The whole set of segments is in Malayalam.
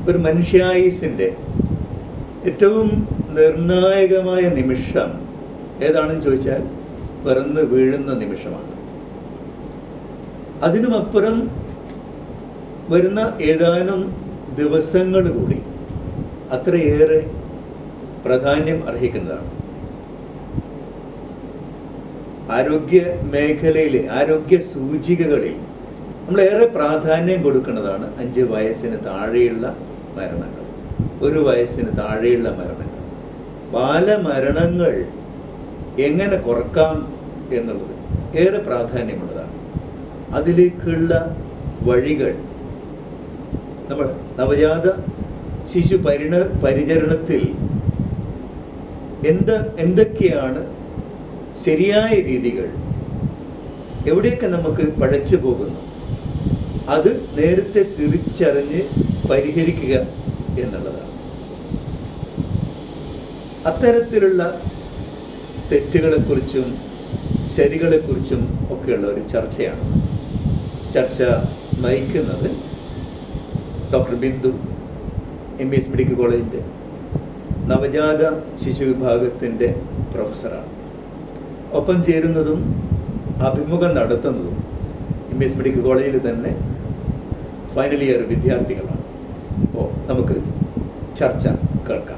ഒരു മനുഷ്യായുസിൻ്റെ ഏറ്റവും നിർണായകമായ നിമിഷം ഏതാണെന്ന് ചോദിച്ചാൽ പിറന്ന് വീഴുന്ന നിമിഷമാണ് അതിനുമപ്പുറം വരുന്ന ഏതാനും ദിവസങ്ങൾ കൂടി അത്രയേറെ പ്രാധാന്യം അർഹിക്കുന്നതാണ് ആരോഗ്യ മേഖലയിലെ ആരോഗ്യ സൂചികകളിൽ നമ്മളേറെ പ്രാധാന്യം കൊടുക്കുന്നതാണ് അഞ്ച് വയസ്സിന് താഴെയുള്ള മരണങ്ങൾ ഒരു വയസ്സിന് താഴെയുള്ള മരണങ്ങൾ ബാലമരണങ്ങൾ എങ്ങനെ കുറക്കാം എന്നുള്ളത് ഏറെ പ്രാധാന്യമുള്ളതാണ് അതിലേക്കുള്ള വഴികൾ നമ്മൾ നവജാത ശിശു പരിണ പരിചരണത്തിൽ എന്ത് എന്തൊക്കെയാണ് ശരിയായ രീതികൾ എവിടെയൊക്കെ നമുക്ക് പഴച്ചു പോകുന്നു അത് നേരത്തെ തിരിച്ചറിഞ്ഞ് പരിഹരിക്കുക എന്നുള്ളതാണ് അത്തരത്തിലുള്ള തെറ്റുകളെക്കുറിച്ചും ശരികളെക്കുറിച്ചും ഒക്കെയുള്ള ഒരു ചർച്ചയാണ് ചർച്ച നയിക്കുന്നത് doctor Bindu M S medical കോളേജിൻ്റെ നവജാത ശിശു വിഭാഗത്തിൻ്റെ പ്രൊഫസറാണ് ഒപ്പം ചേരുന്നതും അഭിമുഖം നടത്തുന്നതും എം എസ് മെഡിക്കൽ കോളേജിൽ തന്നെ ഫൈനൽ ഇയർ വിദ്യാർത്ഥികളാണ് അപ്പോൾ നമുക്ക് ചർച്ച കേൾക്കാം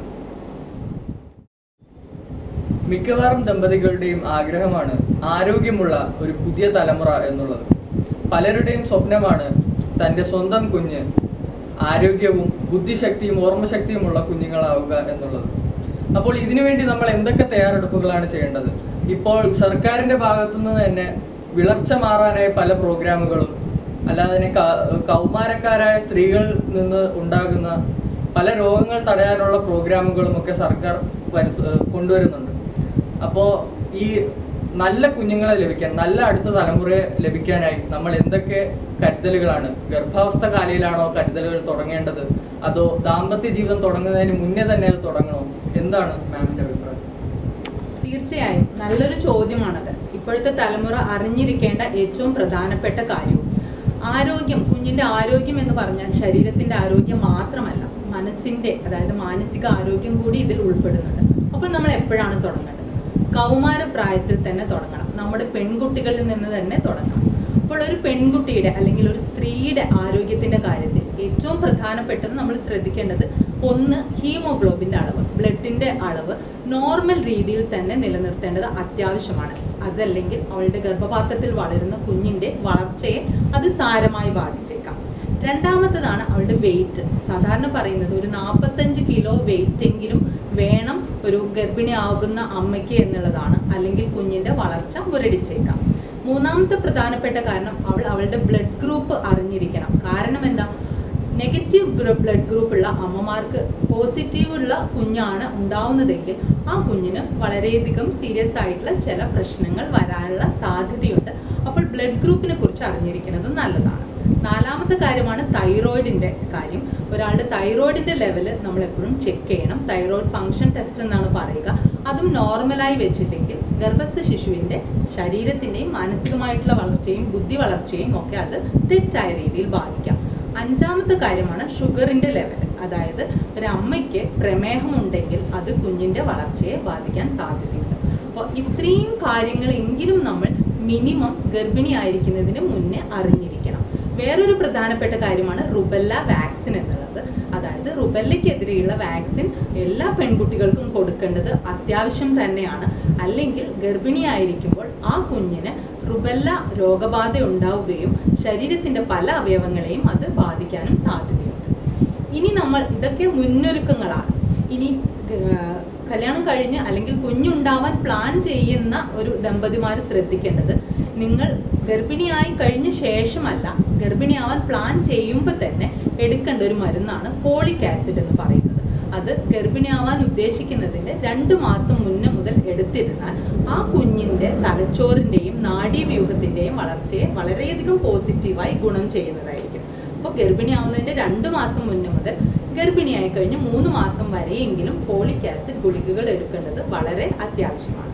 മിക്കവാറും ദമ്പതികളുടെയും ആഗ്രഹമാണ് ആരോഗ്യമുള്ള ഒരു പുതിയ തലമുറ എന്നുള്ളത് പലരുടെയും സ്വപ്നമാണ് തൻ്റെ സ്വന്തം കുഞ്ഞ് ആരോഗ്യവും ബുദ്ധിശക്തിയും ഓർമ്മശക്തിയുമുള്ള കുഞ്ഞുങ്ങളാവുക എന്നുള്ളത് അപ്പോൾ ഇതിനുവേണ്ടി നമ്മൾ എന്തൊക്കെ തയ്യാറെടുപ്പുകളാണ് ചെയ്യേണ്ടത് ഇപ്പോൾ സർക്കാരിൻ്റെ ഭാഗത്തുനിന്ന് തന്നെ വിളർച്ച മാറാനായ പല പ്രോഗ്രാമുകളും അല്ലാതെ തന്നെ ക- കൗമാരക്കാരായ സ്ത്രീകളിൽ നിന്ന് ഉണ്ടാകുന്ന പല രോഗങ്ങൾ തടയാനുള്ള പ്രോഗ്രാമുകളും ഒക്കെ സർക്കാർ വരുത്ത കൊണ്ടുവരുന്നുണ്ട് അപ്പോൾ ഈ നല്ല കുഞ്ഞുങ്ങളെ ലഭിക്കാൻ നല്ല അടുത്ത തലമുറയെ ലഭിക്കാനായി നമ്മൾ എന്തൊക്കെ കരുതലുകളാണ് ഗർഭാവസ്ഥ കാലയിലാണോ കരുതലുകൾ തുടങ്ങേണ്ടത് അതോ ദാമ്പത്യ ജീവിതം തുടങ്ങുന്നതിന് മുന്നേ തന്നെ അത് തുടങ്ങണോ എന്താണ് മാമിന്റെ അഭിപ്രായം തീർച്ചയായും നല്ലൊരു ചോദ്യമാണത് ഇപ്പോഴത്തെ തലമുറ അറിഞ്ഞിരിക്കേണ്ട ഏറ്റവും പ്രധാനപ്പെട്ട കാര്യം ആരോഗ്യം കുഞ്ഞിന്റെ ആരോഗ്യം എന്ന് പറഞ്ഞാൽ ശരീരത്തിന്റെ ആരോഗ്യം മാത്രമല്ല മനസ്സിന്റെ അതായത് മാനസിക ആരോഗ്യം കൂടി ഇതിൽ ഉൾപ്പെടുന്നുണ്ട് അപ്പോൾ നമ്മൾ എപ്പോഴാണ് തുടങ്ങേണ്ടത് കൗമാര പ്രായത്തിൽ തന്നെ തുടങ്ങണം നമ്മുടെ പെൺകുട്ടികളിൽ നിന്ന് തന്നെ തുടങ്ങണം അപ്പോൾ ഒരു പെൺകുട്ടിയുടെ അല്ലെങ്കിൽ ഒരു സ്ത്രീയുടെ ആരോഗ്യത്തിന്റെ കാര്യത്തിൽ ഏറ്റവും പ്രധാനപ്പെട്ടത് നമ്മൾ ശ്രദ്ധിക്കേണ്ടത് ഒന്ന് ഹീമോഗ്ലോബിന്റെ അളവ് ബ്ലഡിന്റെ അളവ് നോർമൽ രീതിയിൽ തന്നെ നിലനിർത്തേണ്ടത് അത്യാവശ്യമാണ് അതല്ലെങ്കിൽ അവളുടെ ഗർഭപാത്രത്തിൽ വളരുന്ന കുഞ്ഞിന്റെ വളർച്ചയെ അത് സാരമായി ബാധിച്ചേക്കാം രണ്ടാമത്തതാണ് അവളുടെ വെയിറ്റ് സാധാരണ പറയുന്നത് ഒരു നാൽപ്പത്തഞ്ച് കിലോ വെയിറ്റ് എങ്കിലും വേണം ഒരു ഗർഭിണിയാകുന്ന അമ്മയ്ക്ക് എന്നുള്ളതാണ് അല്ലെങ്കിൽ കുഞ്ഞിന്റെ വളർച്ച മുരടിച്ചേക്കാം മൂന്നാമത്തെ പ്രധാനപ്പെട്ട കാരണം അവൾ അവളുടെ ബ്ലഡ് ഗ്രൂപ്പ് അറിഞ്ഞിരിക്കണം കാരണം എന്താ നെഗറ്റീവ് ബ്ലഡ് ഗ്രൂപ്പ് ഉള്ള അമ്മമാർക്ക് പോസിറ്റീവ് ഉള്ള കുഞ്ഞാണ് ഉണ്ടാവുന്നതെങ്കിൽ ആ കുഞ്ഞിന് വളരെയധികം സീരിയസ് ആയിട്ടുള്ള ചില പ്രശ്നങ്ങൾ വരാനുള്ള സാധ്യതയുണ്ട് അപ്പോൾ ബ്ലഡ് ഗ്രൂപ്പിനെ കുറിച്ച് അറിഞ്ഞിരിക്കുന്നത് നല്ലതാണ് നാലാമത്തെ കാര്യമാണ് തൈറോയിഡിന്റെ കാര്യം ഒരാളുടെ തൈറോയിഡിന്റെ ലെവൽ നമ്മൾ എപ്പോഴും ചെക്ക് ചെയ്യണം തൈറോയിഡ് ഫംഗ്ഷൻ ടെസ്റ്റ് എന്നാണ് പറയുക അതും നോർമലായി വെച്ചില്ലെങ്കിൽ ഗർഭസ്ഥ ശിശുവിന്റെ ശരീരത്തിന്റെയും മാനസികമായിട്ടുള്ള വളർച്ചയും ബുദ്ധി വളർച്ചയും ഒക്കെ അത് തെറ്റായ രീതിയിൽ ബാധിക്കാം അഞ്ചാമത്തെ കാര്യമാണ് ഷുഗറിന്റെ ലെവൽ അതായത് ഒരു അമ്മയ്ക്ക് പ്രമേഹമുണ്ടെങ്കിൽ അത് കുഞ്ഞിന്റെ വളർച്ചയെ ബാധിക്കാൻ സാധ്യതയുണ്ട് അപ്പോൾ ഇത്രയും കാര്യങ്ങളെങ്കിലും നമ്മൾ മിനിമം ഗർഭിണിയായിരിക്കുന്നതിന് മുന്നേ അറിഞ്ഞിരിക്കണം വേറൊരു പ്രധാനപ്പെട്ട കാര്യമാണ് റുബല്ല വാക്സിൻ എന്നുള്ളത് അതായത് റുബല്ലയ്ക്കെതിരെയുള്ള വാക്സിൻ എല്ലാ പെൺകുട്ടികൾക്കും കൊടുക്കേണ്ടത് അത്യാവശ്യം തന്നെയാണ് അല്ലെങ്കിൽ ഗർഭിണിയായിരിക്കുമ്പോൾ ആ കുഞ്ഞിന് റുബല്ല രോഗബാധ ഉണ്ടാവുകയും ശരീരത്തിന്റെ പല അവയവങ്ങളെയും അത് ബാധിക്കാനും സാധ്യതയുണ്ട് ഇനി നമ്മൾ ഇതൊക്കെ മുന്നൊരുക്കങ്ങളാണ് ഇനി ഏർ, കല്യാണം കഴിഞ്ഞ് അല്ലെങ്കിൽ കുഞ്ഞുണ്ടാവാൻ പ്ലാൻ ചെയ്യുന്ന ഒരു ദമ്പതിമാർ ശ്രദ്ധിക്കേണ്ടത് നിങ്ങൾ ഗർഭിണിയായി കഴിഞ്ഞ ശേഷമല്ല ഗർഭിണിയാവാൻ പ്ലാൻ ചെയ്യുമ്പോൾ തന്നെ എടുക്കേണ്ട ഒരു മരുന്നാണ് ഫോളിക് ആസിഡ് എന്ന് പറയുന്നത് അത് ഗർഭിണിയാവാൻ ഉദ്ദേശിക്കുന്നതിൻ്റെ രണ്ട് മാസം മുന്നേ മുതൽ എടുത്തിരുന്നാൽ ആ കുഞ്ഞിൻ്റെ തലച്ചോറിൻ്റെയും നാഡീവ്യൂഹത്തിൻ്റെയും വളർച്ചയെ വളരെയധികം പോസിറ്റീവായി ഗുണം ചെയ്യുന്നതായിരിക്കും അപ്പോൾ ഗർഭിണിയാവുന്നതിൻ്റെ രണ്ട് മാസം മുന്നേ മുതൽ ഗർഭിണിയായി കഴിഞ്ഞ് മൂന്ന് മാസം വരെയെങ്കിലും ഫോളിക് ആസിഡ് ഗുളികകൾ എടുക്കേണ്ടത് വളരെ അത്യാവശ്യമാണ്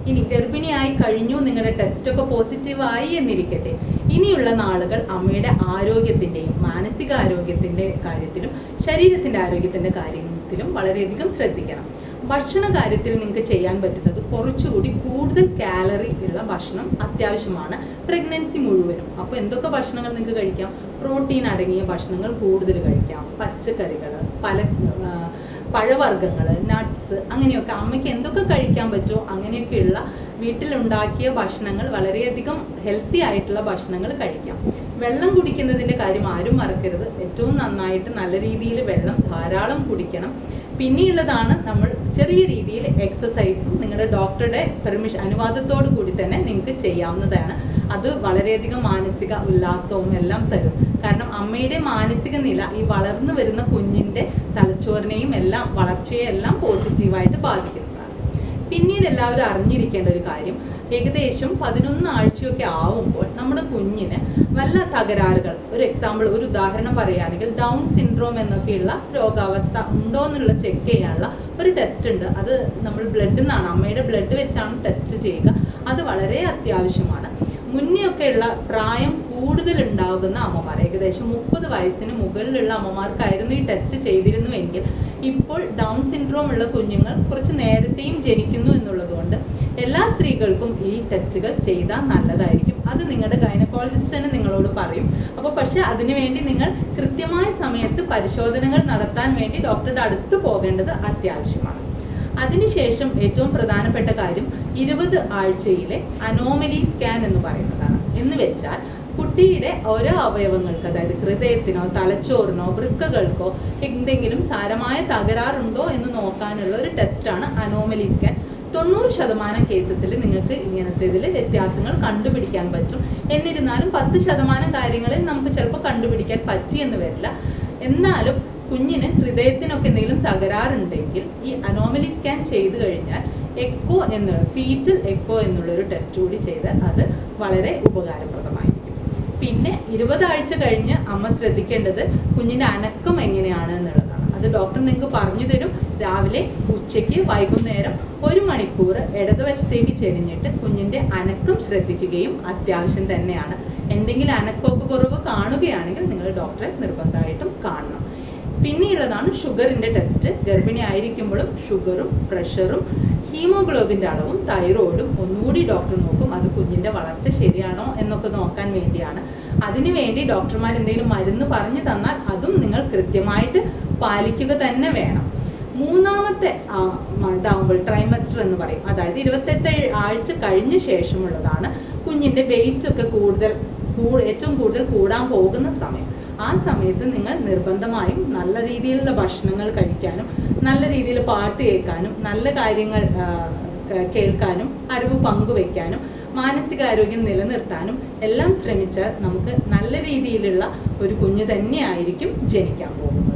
ഇനി ഗർഭിണിയായി കഴിഞ്ഞു നിങ്ങളുടെ ടെസ്റ്റൊക്കെ പോസിറ്റീവ് ആയി എന്നിരിക്കട്ടെ ഇനിയുള്ള നാളുകൾ അമ്മയുടെ ആരോഗ്യത്തിൻ്റെയും മാനസികാരോഗ്യത്തിൻ്റെ കാര്യത്തിലും ശരീരത്തിൻ്റെ ആരോഗ്യത്തിൻ്റെ കാര്യത്തിലും വളരെയധികം ശ്രദ്ധിക്കണം ഭക്ഷണ കാര്യത്തിൽ നിങ്ങൾക്ക് ചെയ്യാൻ പറ്റുന്നത് കുറച്ചുകൂടി കൂടുതൽ കാലറി ഉള്ള ഭക്ഷണം അത്യാവശ്യമാണ് പ്രഗ്നൻസി മുഴുവനും അപ്പോൾ എന്തൊക്കെ ഭക്ഷണങ്ങൾ നിങ്ങൾക്ക് കഴിക്കാം പ്രോട്ടീൻ അടങ്ങിയ ഭക്ഷണങ്ങൾ കൂടുതൽ കഴിക്കാം പച്ചക്കറികൾ പല ആ, പഴവർഗ്ഗങ്ങൾ നട്ട്സ് അങ്ങനെയൊക്കെ അമ്മയ്ക്ക് എന്തൊക്കെ കഴിക്കാൻ പറ്റുമോ അങ്ങനെയൊക്കെയുള്ള വീട്ടിലുണ്ടാക്കിയ ഭക്ഷണങ്ങൾ വളരെയധികം ഹെൽത്തി ആയിട്ടുള്ള ഭക്ഷണങ്ങൾ കഴിക്കാം വെള്ളം കുടിക്കുന്നതിൻ്റെ കാര്യം ആരും മറക്കരുത് ഏറ്റവും നന്നായിട്ട് നല്ല രീതിയിൽ വെള്ളം ധാരാളം കുടിക്കണം പിന്നെയുള്ളതാണ് നമ്മൾ ചെറിയ രീതിയിൽ എക്സസൈസും നിങ്ങളുടെ ഡോക്ടറുടെ പെർമിഷൻ അനുവാദത്തോടു കൂടി തന്നെ നിങ്ങൾക്ക് ചെയ്യാവുന്നതാണ് അത് വളരെയധികം മാനസിക ഉല്ലാസവും എല്ലാം തരും കാരണം അമ്മയുടെ മാനസിക നില ഈ വളർന്നു വരുന്ന കുഞ്ഞിൻ്റെ തലച്ചോറിനെയും എല്ലാം വളർച്ചയെ എല്ലാം പോസിറ്റീവായിട്ട് ബാധിക്കുന്നതാണ് പിന്നീട് എല്ലാവരും അറിഞ്ഞിരിക്കേണ്ട ഒരു കാര്യം ഏകദേശം പതിനൊന്ന് ആഴ്ചയൊക്കെ ആവുമ്പോൾ നമ്മുടെ കുഞ്ഞിന് വല്ല തകരാറുകൾ ഒരു എക്സാമ്പിൾ ഒരു ഉദാഹരണം പറയുകയാണെങ്കിൽ ഡൗൺ സിൻഡ്രോം എന്നൊക്കെയുള്ള രോഗാവസ്ഥ ഉണ്ടോ എന്നുള്ള ചെക്ക് ചെയ്യാനുള്ള ഒരു ടെസ്റ്റ് ഉണ്ട് അത് നമ്മൾ ബ്ലഡിൽ നിന്നാണ് അമ്മയുടെ ബ്ലഡ് വെച്ചാണ് ടെസ്റ്റ് ചെയ്യുക അത് വളരെ അത്യാവശ്യമാണ് മുന്നെയൊക്കെയുള്ള പ്രായം കൂടുതൽ ഉണ്ടാകുന്ന അമ്മമാർ ഏകദേശം മുപ്പത് വയസ്സിന് മുകളിലുള്ള അമ്മമാർക്കായിരുന്നു ഈ ടെസ്റ്റ് ചെയ്തിരുന്നുവെങ്കിൽ ഇപ്പോൾ ഡൗൺ സിൻഡ്രോം ഉള്ള കുഞ്ഞുങ്ങൾ കുറച്ച് നേരത്തെയും ജനിക്കുന്നു എന്നുള്ളതുകൊണ്ട് എല്ലാ സ്ത്രീകൾക്കും ഈ ടെസ്റ്റുകൾ ചെയ്താൽ നല്ലതായിരിക്കും അത് നിങ്ങളുടെ ഗൈനക്കോളജിസ്റ്റ് തന്നെ നിങ്ങളോട് പറയും അപ്പോൾ പക്ഷേ അതിനുവേണ്ടി നിങ്ങൾ കൃത്യമായ സമയത്ത് പരിശോധനകൾ നടത്താൻ വേണ്ടി ഡോക്ടറുടെ അടുത്ത് പോകേണ്ടത് അത്യാവശ്യമാണ് അതിനുശേഷം ഏറ്റവും പ്രധാനപ്പെട്ട കാര്യം ഇരുപത് ആഴ്ചയിലെ അനോമലി സ്കാൻ എന്ന് പറയുന്നതാണ് എന്ന് വെച്ചാൽ കുട്ടിയുടെ ഓരോ അവയവങ്ങൾക്ക് അതായത് ഹൃദയത്തിനോ തലച്ചോറിനോ വൃക്കകൾക്കോ എന്തെങ്കിലും സാരമായ തകരാറുണ്ടോ എന്ന് നോക്കാനുള്ള ഒരു ടെസ്റ്റാണ് അനോമലി സ്കാൻ തൊണ്ണൂറ് ശതമാനം കേസസിൽ നിങ്ങൾക്ക് ഇങ്ങനത്തെ ഇതിൽ വ്യത്യാസങ്ങൾ കണ്ടുപിടിക്കാൻ പറ്റും എന്നിരുന്നാലും പത്ത് ശതമാനം കാര്യങ്ങളിൽ നമുക്ക് ചിലപ്പോൾ കണ്ടുപിടിക്കാൻ പറ്റിയെന്ന് വരില്ല എന്നാലും കുഞ്ഞിന് ഹൃദയത്തിനൊക്കെ എന്തെങ്കിലും തകരാറുണ്ടെങ്കിൽ ഈ അനോമലി സ്കാൻ ചെയ്തു കഴിഞ്ഞാൽ എക്കോ എന്നുള്ള ഫീറ്റൽ എക്കോ എന്നുള്ളൊരു ടെസ്റ്റ് കൂടി ചെയ്താൽ അത് വളരെ ഉപകാരപ്രദമായിരിക്കും പിന്നെ ഇരുപതാഴ്ച കഴിഞ്ഞ് അമ്മ ശ്രദ്ധിക്കേണ്ടത് കുഞ്ഞിൻ്റെ അനക്കം എങ്ങനെയാണ് എന്നുള്ളതാണ് അത് ഡോക്ടർ നിങ്ങൾക്ക് പറഞ്ഞു തരും രാവിലെ ഉച്ചയ്ക്ക് വൈകുന്നേരം ഒരു മണിക്കൂർ ഇടതുവശത്തേക്ക് ചെരിഞ്ഞിട്ട് കുഞ്ഞിൻ്റെ അനക്കം ശ്രദ്ധിക്കുകയും അത്യാവശ്യം തന്നെയാണ് എന്തെങ്കിലും അനക്കമൊക്കെ കുറവ് കാണുകയാണെങ്കിൽ നിങ്ങൾ ഡോക്ടറെ നിർബന്ധമായിട്ടും കാണണം പിന്നെയുള്ളതാണ് ഷുഗറിൻ്റെ ടെസ്റ്റ് ഗർഭിണി ആയിരിക്കുമ്പോഴും ഷുഗറും പ്രഷറും ഹീമോഗ്ലോബിൻ്റെ അളവും തൈറോയിഡും ഒന്നുകൂടി ഡോക്ടർ നോക്കും അത് കുഞ്ഞിൻ്റെ വളർച്ച ശരിയാണോ എന്നൊക്കെ നോക്കാൻ വേണ്ടിയാണ് അതിനു വേണ്ടി ഡോക്ടർമാർ എന്തെങ്കിലും മരുന്ന് പറഞ്ഞു തന്നാൽ അതും നിങ്ങൾ കൃത്യമായിട്ട് പാലിക്കുക തന്നെ വേണം മൂന്നാമത്തെ ആ, മ- ഇതാവുമ്പോൾ ട്രൈമസ്റ്റർ എന്ന് പറയും അതായത് ഇരുപത്തെട്ട് ആഴ്ച കഴിഞ്ഞ ശേഷമുള്ളതാണ് കുഞ്ഞിൻ്റെ വെയിറ്റ് ഒക്കെ കൂടുതൽ കൂ- ഏറ്റവും കൂടുതൽ കൂടാൻ പോകുന്ന സമയം ആ സമയത്ത് നിങ്ങൾ നിർബന്ധമായും നല്ല രീതിയിലുള്ള ഭക്ഷണങ്ങൾ കഴിക്കാനും നല്ല രീതിയിൽ പാട്ട് കേൾക്കാനും നല്ല കാര്യങ്ങൾ ആ, കേ- കേൾക്കാനും അറിവ് പങ്കുവെക്കാനും മാനസികാരോഗ്യം നിലനിർത്താനും എല്ലാം ശ്രമിച്ചാൽ നമുക്ക് നല്ല രീതിയിലുള്ള ഒരു കുഞ്ഞ് തന്നെയായിരിക്കും ജനിക്കാൻ പോകുന്നത്